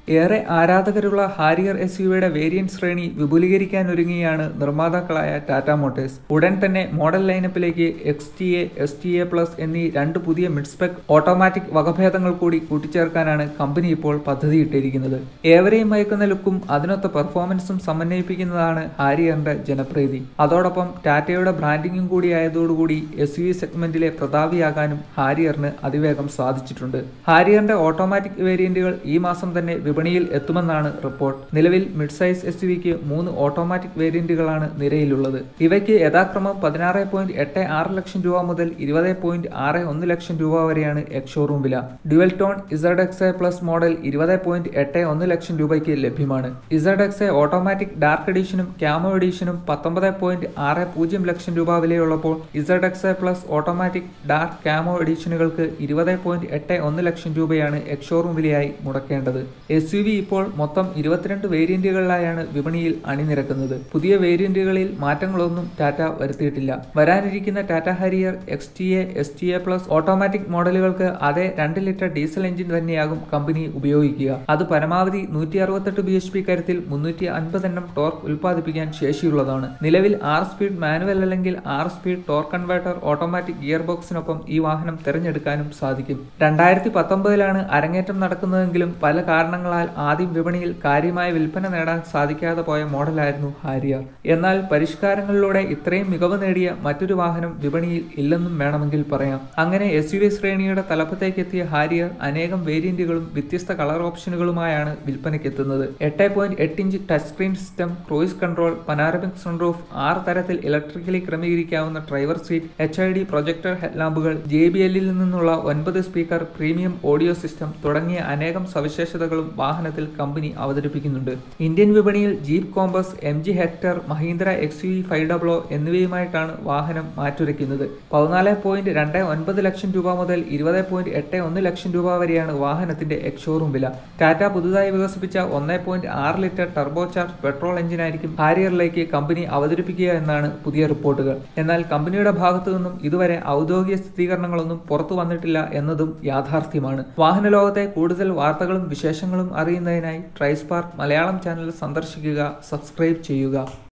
ഏറെ ആരാധകരുള്ള Harrier S യുയുടെ variant ശ്രേണി വിപുലീകരിക്കാനൊരുങ്ങിയാണ് നിർമ്മാതാക്കളായ ടാറ്റ മോട്ടോഴ്സ് ഉടൻ തന്നെ മോഡൽ ലൈനപ്പിലേക്ക് X T A S T A plus എന്നീ രണ്ട് പുതിയ മിഡ്സ്പെക് ഓട്ടോമാറ്റിക് വകഭേദങ്ങൾ കൂടി കൂട്ടിച്ചേർക്കാനാണ് കമ്പനി ഇപ്പോൾ പദ്ധതിയിട്ടിരിക്കുന്നത് ഏവരെയും മയക്കുന്ന ലുക്കും അതിനൊത്ത പെർഫോമൻസും സമന്വയിപ്പിക്കുന്നതാണ് ഹാരിയറിന്റെ ജനപ്രീതി അതോടൊപ്പം ടാറ്റയുടെ ബ്രാൻഡിങ്ങും കൂടി ആയതോടുകൂടി എസ് യു സെഗ്മെന്റിലെ പ്രതാപിയാകാനും ഹാരിയറിന് അതിവേഗം സാധിച്ചിട്ടുണ്ട് ഹാരിയറിന്റെ ഓട്ടോമാറ്റിക് വേരിയന്റുകൾ ഈ മാസം തന്നെ വിപണിയിൽ എത്തുമെന്നാണ് റിപ്പോർട്ട് നിലവിൽ മിഡ് സൈസ് എസ് വിക്ക് മൂന്ന് ഓട്ടോമാറ്റിക് വേരിയന്റുകളാണ് നിരയിലുള്ളത് ഇവയ്ക്ക് യഥാക്രമം പതിനാറ് പോയിന്റ് എട്ട് ആറ് ലക്ഷം രൂപ മുതൽ ഇരുപത് പോയിന്റ് ആറ് ഒന്ന് ലക്ഷം രൂപ വരെയാണ് എക്സ് ഷോറൂം വില dual tone Z X A plus model ഇരുപത് പോയിന്റ് എട്ട് ഒന്ന് ലക്ഷം രൂപയ്ക്ക് ലഭ്യമാണ് Z X A automatic dark എഡീഷനും ക്യാമോ എഡീഷനും പത്തൊമ്പത് പോയിന്റ് ആറ് പൂജ്യം ലക്ഷം രൂപ വിലയുള്ളപ്പോൾ Z X A plus automatic dark camo എഡീഷനുകൾക്ക് ഇരുപത് പോയിന്റ് എട്ട് ഒന്ന് ലക്ഷം രൂപയാണ് എക്സ് ഷോറൂം വിലയായി മുടക്കേണ്ടത് എസ് യു വി ഇപ്പോൾ മൊത്തം ഇരുപത്തിരണ്ട് വേരിയന്റുകളിലായാണ് വിപണിയിൽ അണിനിരക്കുന്നത് പുതിയ വേരിയന്റുകളിൽ മാറ്റങ്ങളൊന്നും ടാറ്റ വരുത്തിയിട്ടില്ല വരാനിരിക്കുന്ന Tata Harrier X T A S T A plus automatic മോഡലുകൾക്ക് അതേ രണ്ട് ലിറ്റർ ഡീസൽ എഞ്ചിൻ തന്നെയാകും കമ്പനി ഉപയോഗിക്കുക അത് പരമാവധി നൂറ്റി അറുപത്തെട്ട് ബി എച്ച് പി കരുത്തിൽ മുന്നൂറ്റി അൻപത് എണ്ണം ടോർക്ക് ഉൽപ്പാദിപ്പിക്കാൻ ശേഷിയുള്ളതാണ് നിലവിൽ ആറ് സ്പീഡ് മാനുവൽ അല്ലെങ്കിൽ ആറ് speed torque converter automatic gear ബോക്സിനൊപ്പം ഈ വാഹനം തിരഞ്ഞെടുക്കാനും സാധിക്കും രണ്ടായിരത്തി പത്തൊമ്പതിലാണ് അരങ്ങേറ്റം നടക്കുന്നതെങ്കിലും പല കാരണങ്ങളാൽ ആദ്യം വിപണിയിൽ കാര്യമായ വിൽപ്പന നേടാൻ സാധിക്കാതെ പോയ മോഡലായിരുന്നു ഹാരിയർ എന്നാൽ പരിഷ്കാരങ്ങളിലൂടെ ഇത്രയും മികവ് നേടിയ മറ്റൊരു വാഹനം വിപണിയിൽ ഇല്ലെന്നും വേണമെങ്കിൽ പറയാം അങ്ങനെ എസ് യു വി ശ്രേണിയുടെ തലപ്പത്തേക്ക് എത്തിയ ഹാരിയർ അനേകം വേരിയന്റുകളും വ്യത്യസ്ത കളർ ഓപ്ഷനുകളുമായാണ് വിൽപ്പനയ്ക്കെത്തുന്നത് എട്ട് പോയിന്റ് എട്ട് inch touch screen system cruise control panoramic sunroof ആറ് തരത്തിൽ ഇലക്ട്രിക്കലി ക്രമീകരിക്കാവുന്ന driver seat H I D projector ഹെഡ്ലാമ്പുകൾ ജെ ബി എല്ലിൽ നിന്നുള്ള ഒൻപത് സ്പീക്കർ പ്രീമിയം ഓഡിയോ സിസ്റ്റം തുടങ്ങിയ അനേകം സവിശേഷതകളും വാഹനത്തിൽ കമ്പനി അവതരിപ്പിക്കുന്നുണ്ട് ഇന്ത്യൻ വിപണിയിൽ Jeep Compass M G Hector Mahindra X U five double o എന്നിവയുമായിട്ടാണ് വാഹനം മാറ്റുരയ്ക്കുന്നത് പതിനാല് പോയിന്റ് രണ്ട് ഒൻപത് ലക്ഷം രൂപ മുതൽ ഇരുപത് പോയിന്റ് എട്ട് ഒന്ന് ലക്ഷം രൂപ വരെയാണ് വാഹനത്തിന്റെ എക്സ് ഷോറൂം വില ടാറ്റ പുതുതായി വികസിപ്പിച്ച ഒന്ന് പോയിന്റ് ആറ് ലിറ്റർ ടർബോ ചാർജ് പെട്രോൾ എഞ്ചിനായിരിക്കും ഹാരിയറിലേക്ക് കമ്പനി അവതരിപ്പിക്കുക എന്നാണ് പുതിയ റിപ്പോർട്ടുകൾ എന്നാൽ കമ്പനിയുടെ ഭാഗത്തു നിന്നും ഇതുവരെ ഔദ്യോഗിക സ്ഥിരീകരണങ്ങളൊന്നും പുറത്തു വന്നിട്ടില്ല എന്നതും യാഥാർത്ഥ്യമാണ് വാഹന ലോകത്തെ കൂടുതൽ വാർത്തകളും വിശേഷങ്ങളും അറിയുന്നതിനായി ട്രൈസ്പാർക്ക് മലയാളം ചാനൽ സന്ദർശിക്കുക സബ്സ്ക്രൈബ് ചെയ്യുക